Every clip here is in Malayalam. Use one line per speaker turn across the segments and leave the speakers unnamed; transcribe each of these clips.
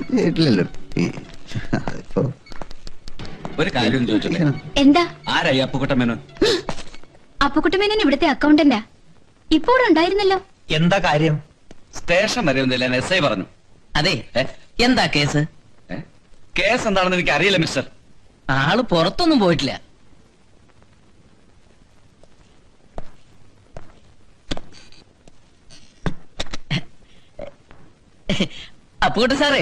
ഇല്ലല്ലോ ഈ ഇപ്പൊ
ഒരു കാര്യം ചോദിച്ചോട്ടെ
എന്താ
ആരായി അപ്പുക്കുട്ട മേനോൻ
അപ്പുക്കുട്ടമേനൻ ഇവിടുത്തെ അക്കൗണ്ടന്റാ ഇപ്പൊ ഇവിടെ ഉണ്ടായിരുന്നല്ലോ
എന്താ കാര്യം
സ്റ്റേഷൻ വരെ ഒന്നില്ല എസ് ഐ പറഞ്ഞു
അതെ
ഏ?
എന്താ കേസ്
ഏ? കേസ് എന്താണെന്ന് എനിക്ക് അറിയില്ല മിസ്റ്റർ
ആള് പുറത്തൊന്നും പോയിട്ടില്ല അപ്പോട്ട് സാറേ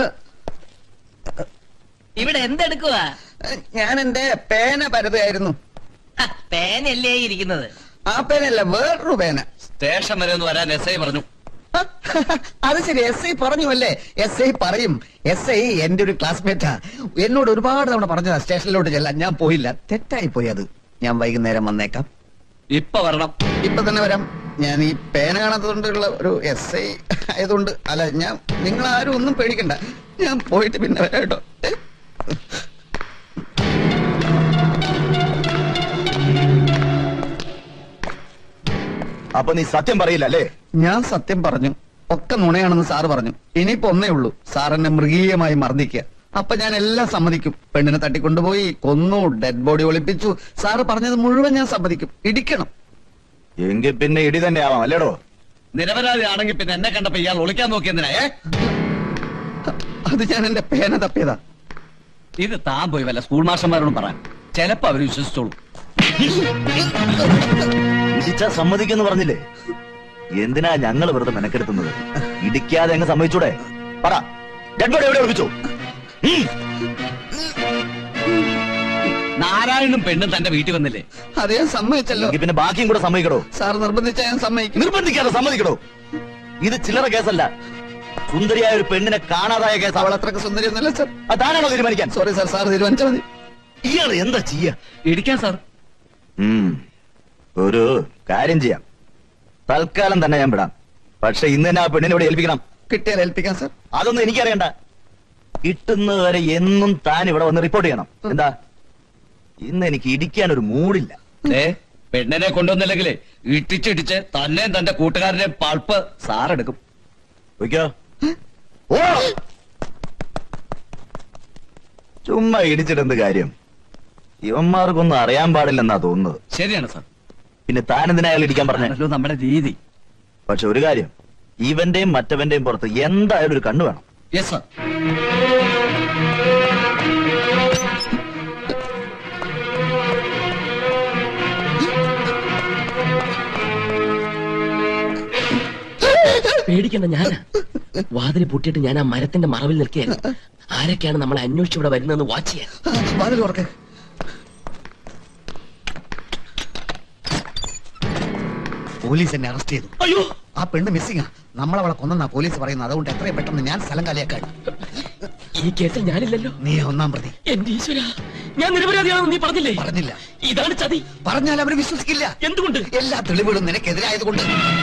ഇവിടെ എന്തെടുക്കുവാ
ഞാൻ എന്റെ പേന പരതായിരുന്നു
ഹ, പേനല്ലേ ഇരിക്കുന്നത്
ആ പേനല്ല വേറൊരു പേന
സ്റ്റേഷൻ വരെ ഒന്ന് വരാൻ എസ് ഐ പറഞ്ഞു
അത് ശരി എസ് ഐ പറഞ്ഞു അല്ലേ എസ് ഐ പറയും എസ് ഐ എന്റെ ഒരു ക്ലാസ്മേറ്റാ എന്നോട് ഒരുപാട് തവണ പറഞ്ഞതാ സ്റ്റേഷനിലോട്ട് ചെല്ലാൻ ഞാൻ പോയില്ല തെറ്റായി പോയി അത് ഞാൻ വൈകുന്നേരം വന്നേക്കാം
ഇപ്പൊ വരണം
ഇപ്പൊ തന്നെ വരാം ഞാൻ ഈ പേന കാണാത്തതുകൊണ്ടുള്ള ഒരു എസ് ഐ ആയതുകൊണ്ട് അല്ല ഞാൻ നിങ്ങൾ ആരും ഒന്നും പേടിക്കണ്ട ഞാൻ പോയിട്ട് പിന്നെ വരാം കേട്ടോ ഏ?
അപ്പൊ നീ സത്യം പറയില്ല അല്ലേ
ഞാൻ സത്യം പറഞ്ഞു ഒക്കെ നുണയാണെന്ന് സാറ് പറഞ്ഞു ഇനിയിപ്പോ ഒന്നേ ഉള്ളൂ സാർ എന്നെ മൃഗീയമായി മർദ്ദിക്കുക അപ്പൊ ഞാൻ എല്ലാം സമ്മതിക്കും പെണ്ണിനെ തട്ടിക്കൊണ്ടുപോയി കൊന്നു ഡെഡ് ബോഡി ഒളിപ്പിച്ചു സാറ് പറഞ്ഞത് മുഴുവൻ ഞാൻ സമ്മതിക്കും ഇടിക്കണം
എങ്കിൽ പിന്നെ ഇടി തന്നെ ആവാം അല്ലേടോ
നിരപരാധി ആണെങ്കിൽ പിന്നെ എന്നെ കണ്ടപ്പോ ഇയാൾ ഒളിക്കാൻ നോക്കിയെന്തിനാ ഏ
അത് ഞാൻ എന്റെ പേന തപ്പിയതാ
ഇത് താൻ പോയി വല്ല സ്കൂൾ മാഷന്മാരോടും പറയാൻ ചിലപ്പോ അവര് വിശ്വസിച്ചോളൂ
ഇടിച്ചാ സമ്മതിക്കെന്ന് പറഞ്ഞില്ലേ എന്തിനാ ഞങ്ങൾ വെറുതെ മെനക്കെടുത്തുന്നത് ഇടിക്കാതെ അങ്ങ് സമ്മതിച്ചൂടെ പറ ഡെഡ് ബോഡി എവിടെ ഒളിപ്പിച്ചു ഉം.
നാരായണനും പെണ്ണും തന്റെ വീട്ടിൽ വന്നില്ലേ
അത് ഞാൻ സമ്മതിച്ചല്ലോ
എങ്കിൽ പിന്നെ ബാക്കിയും കൂടെ സമ്മതിക്കടോ
സാർ നിർബന്ധിച്ച ഞാൻ സമ്മതിക്കും
നിർബന്ധിക്കാതെ സമ്മതിക്കടോ ഇത് ചില്ലറ കേസല്ല സുന്ദരിയായ ഒരു പെണ്ണിനെ കാണാതായ കേസ്
അവൾ
അവളെ
അത്രക്ക് സുന്ദരിയൊന്നുമല്ല സാർ
അതാണോ തീരുമാനിക്കാൻ
സോറി സാർ സാർ തീരുമാനിച്ചാൽ മതി
ഇയാൾ എന്താ ചെയ്യാ
ഇടിക്കാൻ സാർ
ഉം. ഒരു കാര്യം ചെയ്യാം തൽക്കാലം തന്നെ ഞാൻ വിടാം പക്ഷെ ഇന്ന് തന്നെ ആ പെണ്ണിനെ ഇവിടെ ഏൽപ്പിക്കണം
കിട്ടിയാൽ ഏൽപ്പിക്കാം സാർ
അതൊന്നും എനിക്കറിയണ്ട കിട്ടുന്നവരെ എന്നും താൻ ഇവിടെ വന്ന് റിപ്പോർട്ട് ചെയ്യണം എന്താ ഇന്ന് എനിക്ക് ഇടിക്കാൻ ഒരു മൂടില്ല
ഏ പെണ്ണിനെ കൊണ്ടുവന്നില്ലെങ്കിലേ ഇട്ടിച്ചിടിച്ച് തന്നെയും തന്റെ കൂട്ടുകാരന്റെ പൾപ്പ് സാറെടുക്കും
വയ്ക്കോ ഓ ചുമ്മാ ഇടിച്ചിട്ടെന്ത് കാര്യം ഇവന്മാർക്കൊന്നും അറിയാൻ പാടില്ലെന്നാ തോന്നുന്നത്
ശരിയാണ് സാർ
പിന്നെ താൻ എന്തിനാ അയാൾ ഇടിക്കാൻ പറഞ്ഞേ
ആണല്ലോ നമ്മുടെ രീതി
പക്ഷെ ഒരു കാര്യം ഇവന്റെയും മറ്റവന്റെയും പുറത്ത് എന്തായാലും ഒരു കണ്ണു വേണം
യെസ് സാർ
പേടിക്കണ്ട ഞാനാ വാതിൽ പൂട്ടിയിട്ട് ഞാൻ ആ മരത്തിന്റെ മറവിൽ നിൽക്കുകയായിരുന്നു ആരൊക്കെയാണ് നമ്മളെ അന്വേഷിച്ച് ഇവിടെ വരുന്നതെന്ന് വാച്ച് ചെയ്യാൻ
വാതിൽ തുറക്ക് പോലീസ് എന്നെ അറസ്റ്റ് ചെയ്തു
അയ്യോ
ആ പെണ്ണ് മിസ്സിംഗ് നമ്മൾ അവളെ കൊന്നെന്നാ പോലീസ് പറയുന്നത് അതുകൊണ്ട് എത്രയും പെട്ടെന്ന് ഞാൻ സ്ഥലം കാലിയാക്കാൻ
ഈ കേസിൽ ഞാനില്ലല്ലോ
നീ ഒന്നാം പ്രതി
എന്റെ ഈശ്വര ഞാൻ നിരപരാധിയാണെന്ന് നീ പറഞ്ഞില്ലേ
പറഞ്ഞില്ല
ഇതാണ് ചതി
പറഞ്ഞാൽ അവര് വിശ്വസിക്കില്ല
എന്തുകൊണ്ട്
എല്ലാ തെളിവുകളും നിനക്കെതിരായതുകൊണ്ട്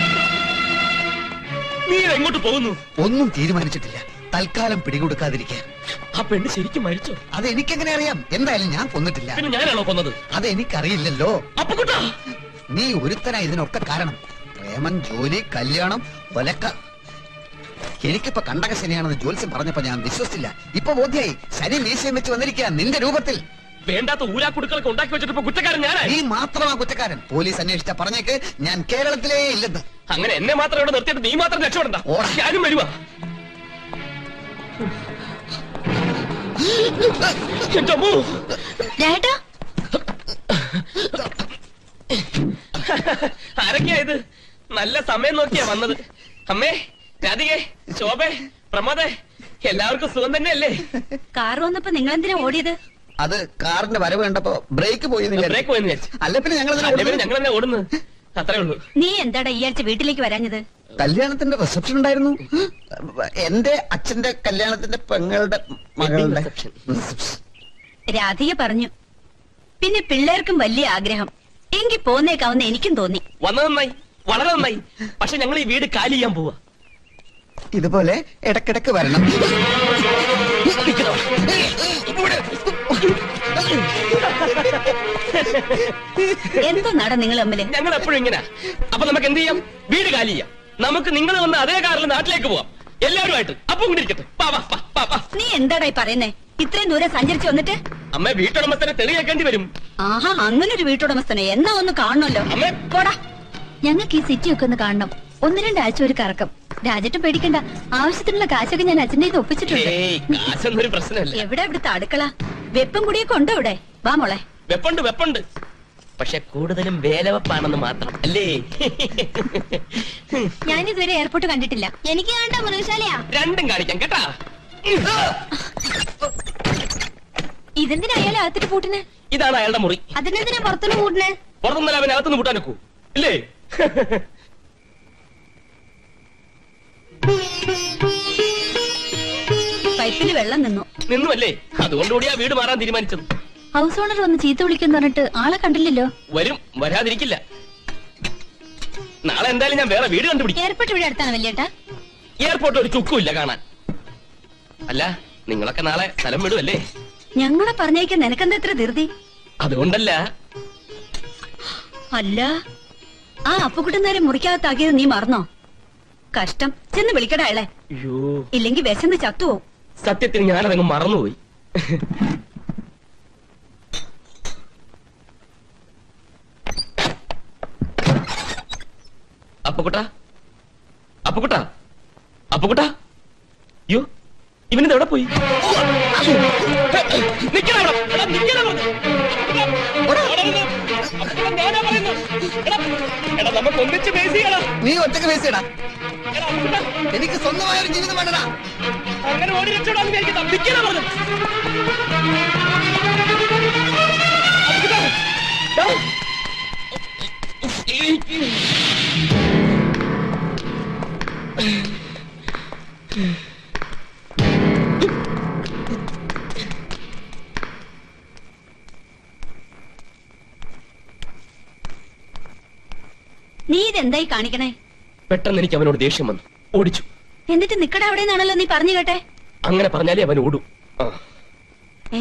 നീ എങ്ങോട്ട് പോകുന്നു
ഒന്നും തീരുമാനിച്ചിട്ടില്ല തൽക്കാലം പിടികൊടുക്കാതിരിക്കാൻ
ആ പെണ്ണ് ശരിക്കും മരിച്ചോ
അത് എനിക്കെങ്ങനെ അറിയാം എന്തായാലും ഞാൻ കൊന്നിട്ടില്ല
പിന്നെ ഞാനാണോ കൊന്നത്
അത് എനിക്കറിയില്ലല്ലോ
അപ്പൊ കുട്ടാ
നീ ഒരുത്തനാ ഇതിനൊക്കെ കാരണം പ്രേമൻ ജോലി കല്യാണം ഒലക്ക എനിക്കിപ്പോ കണ്ടക ശനിയാണെന്ന് ജോത്സ്യം പറഞ്ഞപ്പോ ഞാൻ വിശ്വസിച്ചില്ല ഇപ്പൊ ബോധ്യായി ശനി മീശയും വെച്ച് വന്നിരിക്കുക നിന്റെ രൂപത്തിൽ
വേണ്ടാത്ത ഊരാക്കുടുക്കളൊക്കെ ഉണ്ടാക്കി വെച്ചിട്ട് ഇപ്പൊ കുറ്റക്കാരൻ ഞാനായി
നീ മാത്രമാ കുറ്റക്കാരൻ പോലീസ് അന്വേഷിച്ച പറഞ്ഞേക്ക് ഞാൻ കേരളത്തിലേ ഇല്ലെന്ന്
അങ്ങനെ എന്നെ മാത്രം ഇവിടെ നിർത്തിയിട്ട് നീ മാത്രം രക്ഷപ്പെടണ്ട
ഓടാ.
ഞാനും വരുവാ എന്റെ അമ്മോ
രായേട്ടാ
ആരൊക്കെയാ ഇത് നല്ല സമയം നോക്കിയാ വന്നത് അമ്മേ രാധികേ ശോഭേ പ്രമോദേ എല്ലാവർക്കും സുഖം തന്നെയല്ലേ
കാർ വന്നപ്പോ നിങ്ങൾ എന്തിനാ ഓടിയത്
അത് കാറിന്റെ വരവ് കണ്ടപ്പോ ബ്രേക്ക് പോയി എന്ന്
ബ്രേക്ക്
വിചാരിച്ചു.
പോയെന്ന് വിചാരിച്ചു
അല്ല പിന്നെ ഞങ്ങൾ
അല്ലേ പിന്നെ ഞങ്ങൾ തന്നെ ഓടുന്നു അത്രേ ഉള്ളൂ
നീ എന്താടാ ഈ ആഴ്ച വീട്ടിലേക്ക് വരാഞ്ഞത്
കല്യാണത്തിന്റെ റിസപ്ഷൻ ഉണ്ടായിരുന്നു എന്റെ അച്ഛന്റെ കല്യാണത്തിന്റെ പെങ്ങളുടെ മകളുടെ
reception.
reception.
രാധിക പറഞ്ഞു പിന്നെ പിള്ളേർക്കും വലിയ ആഗ്രഹം എങ്കി പോന്നേക്കാവുന്ന എനിക്കും തോന്നി
വന്നത് നന്നായി വളരെ നന്നായി പക്ഷെ ഞങ്ങൾ ഈ വീട് കാലി ചെയ്യാൻ പോവാ
ഇതുപോലെ ഇടക്കിടക്ക് വരണം
എന്തോ നട നിങ്ങൾ തമ്മില്
ഞങ്ങൾ എപ്പോഴും ഇങ്ങനെ അപ്പൊ നമുക്ക് എന്ത് ചെയ്യാം വീട് കാലി ചെയ്യാം നമുക്ക് നിങ്ങൾ വന്ന അതേ കാറിൽ നാട്ടിലേക്ക് പോവാം എല്ലാവരുമായിട്ട് അപ്പം കൊണ്ടിരിക്കട്ടെ വാ വാ വാ പാ, പാ.
നീ എന്താടായി പറയുന്നേ ഇത്രയും ദൂരം സഞ്ചരിച്ചു വന്നിട്ട്
അമ്മ വീട്ടുടമസ്ഥനെ തെളി കേൾക്കേണ്ടി വരും
ആഹാ അങ്ങനൊരു വീട്ടുടമസ്ഥനെ എന്നാ ഒന്ന് കാണണമല്ലോ
അമ്മേ
പോടാ
ഞങ്ങൾക്ക് ഈ സിറ്റി ഒക്കെ ഒന്ന് കാണണം ഒന്ന് രണ്ടാഴ്ച ഒരു കറക്കം രാജേട്ടൻ പേടിക്കണ്ട ആവശ്യത്തിനുള്ള കാശൊക്കെ ഞാൻ അച്ഛൻ്റെ കയ്യിൽ നിന്ന് ഒപ്പിച്ചിട്ടുണ്ട്
ഏയ് കാശൊന്നൊരു പ്രശ്നമല്ല
എവിടെ ഇവിടുത്തെ അടുക്കള വെപ്പും കുടിയൊക്കെ ഉണ്ടോ ഇവിടെ വാ മോളെ
വെപ്പുണ്ട് വെപ്പുണ്ട് പക്ഷെ കൂടുതലും വേലവെപ്പാണെന്ന് മാത്രം അല്ലേ
ഞാൻ ഇതുവരെ എയർപോർട്ട് കണ്ടിട്ടില്ല എനിക്ക് കണ്ട മൃഗശാലയാ
രണ്ടും കാണിക്കാം കേട്ടാ
ഇതെന്തിനാ അയാൾ അകത്തിട്ട് പൂട്ടിന്
ഇതാണ് അയാളുടെ മുറി
അതിനെന്തിനാ പുറത്തുനിന്ന് പൂട്ടിന്
പുറത്തുനിന്നല്ല അവൻ അകത്തുനിന്ന് കൂട്ടാൻ വെക്കൂ ഇല്ലേ
പൈപ്പിൽ വെള്ളം നിന്നു
നിന്നുമല്ലേ അതുകൊണ്ടുകൂടി ആ വീട് മാറാൻ തീരുമാനിച്ചത്
ഹൗസ് ഓണർ വന്ന് ചീത്ത വിളിക്കുന്നു പറഞ്ഞിട്ട് ആളെ കണ്ടില്ലല്ലോ
വരും വരാതിരിക്കില്ല നാളെ എന്തായാലും ഞാൻ വേറെ വീട് കണ്ടുപിടിക്കും
എയർപോർട്ട് ഇവിടെ അടുത്താണ് വല്യേട്ടാ
എയർപോർട്ട് ഒരു ചുക്കുമില്ല കാണാൻ അല്ല നിങ്ങളൊക്കെ നാളെ സ്ഥലം വിടുമല്ലേ
ഞങ്ങളെ പറഞ്ഞേക്കാൻ നിനക്കെന്താ ഇത്ര ധൃതി
അതുകൊണ്ടല്ല
അല്ല ആ അപ്പുക്കുട്ടൻ മുറിക്കകത്താക്കിയത് നീ മറന്നോ കഷ്ടം ചെന്ന് വിളിക്കടാ അയാളെ
അയ്യോ
ഇല്ലെങ്കി വിശന്ന് ചത്തുവോ
സത്യത്തിൽ ഞാനതങ്ങ് മറന്നുപോയി അപ്പക്കുട്ട അപ്പക്കുട്ട അപ്പക്കുട്ട യോ ഇവനിത് എവിടെ പോയി നിക്കടാ അവിടെ. എടാ, നിക്കടാ അവിടെ. എടാ, എടാ, എടാ. അപ്പുക്കുട്ടൻ ഞാനാ പറയുന്നത്. എടാ, എടാ, നമുക്ക് ഒന്നിച്ച് ബേസ് ചെയ്യണം
നീ ഒറ്റക്ക് വേസിയടാ
എടാ, അപ്പുക്കുട്ടാ.
എനിക്ക് സ്വന്തമായ ഒരു ജീവിതം വേണ്ടടാ
അങ്ങനെ ഓടി രക്ഷപ്പെടാന്ന് വിചാരിക്കുന്നു നിക്കണ പറഞ്ഞു
നീ ഇതെന്തായി കാണിക്കണേ
പെട്ടെന്ന് എനിക്ക് അവനോട് ദേഷ്യം വന്നു ഓടിച്ചു
എന്നിട്ട് നിക്കടാ അവിടെ നിന്നാണല്ലോ നീ പറഞ്ഞു കേട്ടെ
അങ്ങനെ പറഞ്ഞാലേ അവൻ ഓടും ആ.
ഏ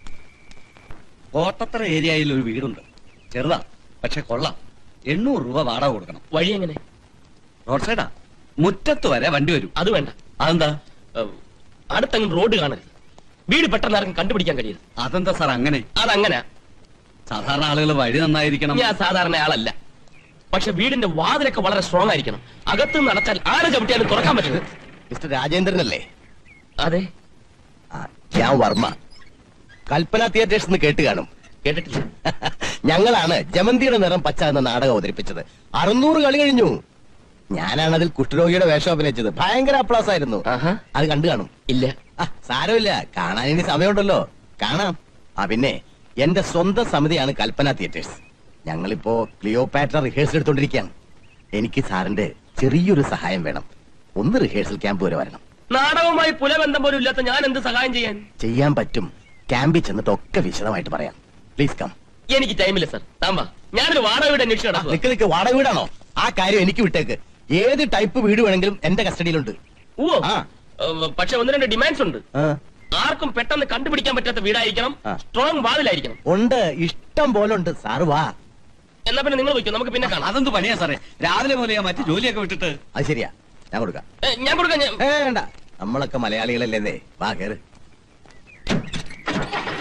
കോട്ടത്തറ ഏരിയയിൽ ഒരു വീടുണ്ട് ചെറുതാ പക്ഷെ കൊള്ളാം എണ്ണൂറ് രൂപ വാടക കൊടുക്കണം
വഴി എങ്ങനെ
റോഡ് സൈഡാ മുറ്റത്ത് വരെ വണ്ടി വരും
അത് വേണ്ട
അതെന്താ
ഏഹ്, അടുത്തങ്ങ് റോഡ് കാണരുത് വീട് പെട്ടെന്ന് ആർക്കും കണ്ടുപിടിക്കാൻ കഴിയരുത്
അതെന്താ സാർ അങ്ങനെ
അതങ്ങനെ
സാധാരണ ആളുകൾ വഴി നന്നായിരിക്കണം
ഞാൻ സാധാരണ ആളല്ല പക്ഷെ വീടിന്റെ വാതിലൊക്കെ വളരെ സ്ട്രോങ് ആയിരിക്കണം അകത്ത് നിന്ന് അടച്ചാൽ ആരെ ചവിട്ടിയാലും തുറക്കാൻ പറ്റും
മിസ്റ്റർ രാജേന്ദ്രനല്ലേ
അതെ
ആ, ഞാൻ വർമ്മ കൽപ്പന തിയേറ്റേഴ്സ് എന്ന് കേട്ട് കാണും
കേട്ടിട്ടില്ല
ഞങ്ങളാണ് ജമന്തിയുടെ നിറം പച്ച എന്ന നാടകം അവതരിപ്പിച്ചത് അറുന്നൂറ് കളി കഴിഞ്ഞു ഞാനാണ് അതിൽ കുഷ്ഠരോഗിയുടെ വേഷം അഭിനയിച്ചത് ഭയങ്കര അപ്ലാസ് ആയിരുന്നു
ആഹാ.
അത് കണ്ടു കാണും
ഇല്ല
ആ, സാരമില്ല കാണാൻ ഇനി സമയമുണ്ടല്ലോ കാണാം ആ പിന്നെ എന്റെ സ്വന്തം സമിതിയാണ് കൽപ്പന തിയേറ്റേഴ്സ് ഞങ്ങളിപ്പോ ക്ലിയോപാട്ര റിഹേഴ്സൽ എടുത്തോണ്ടിരിക്കുകയാണ് എനിക്ക് സാറിന്റെ ചെറിയൊരു സഹായം വേണം ഒന്ന് റിഹേഴ്സൽ ക്യാമ്പ് വരെ വരണം
നാടകവുമായി പുലബന്ധം പോലും ഇല്ലാത്ത ഞാൻ എന്ത് സഹായം ചെയ്യാൻ
ചെയ്യാൻ പറ്റും ക്യാമ്പിൽ ചെന്നിട്ട് ഒക്കെ വിശദമായിട്ട് പറയാം പ്ലീസ് കം
എനിക്ക് ടൈമില്ല സർ താമ്പാ ഞാനൊരു വാടക വീട് അന്വേഷിച്ച് നടക്കുക
നിക്ക് നിക്ക് വാടക വീടാണോ ആ കാര്യം എനിക്ക് വിട്ടേക്ക് ഏത് ടൈപ്പ് വീട് വേണമെങ്കിലും എന്റെ കസ്റ്റഡിയിലുണ്ട്
ഓ
ആ.
പക്ഷെ ഒന്ന് രണ്ട് ഡിമാൻഡ്സ് ഉണ്ട്
ആ,
ആർക്കും പെട്ടെന്ന് കണ്ടുപിടിക്കാൻ പറ്റാത്ത വീടായിരിക്കണം
ആ.
സ്ട്രോങ് വാതിലായിരിക്കണം
ഉണ്ട് ഇഷ്ടം പോലെ ഉണ്ട് സാറ് വാ
എന്നാ പിന്നെ നിങ്ങൾ വയ്ക്കും നമുക്ക് പിന്നെ കാണാം
അതെന്ത് പണിയാ സാറേ രാവിലെ മുതലേ ഞാൻ മറ്റു ജോലിയൊക്കെ വിട്ടിട്ട്
അത് ശരിയാ ഞാൻ കൊടുക്കാം
ഏ, ഞാൻ കൊടുക്കാം ഞാൻ
ഏ വേണ്ട നമ്മളൊക്കെ മലയാളികളല്ലേ വാ കേറ്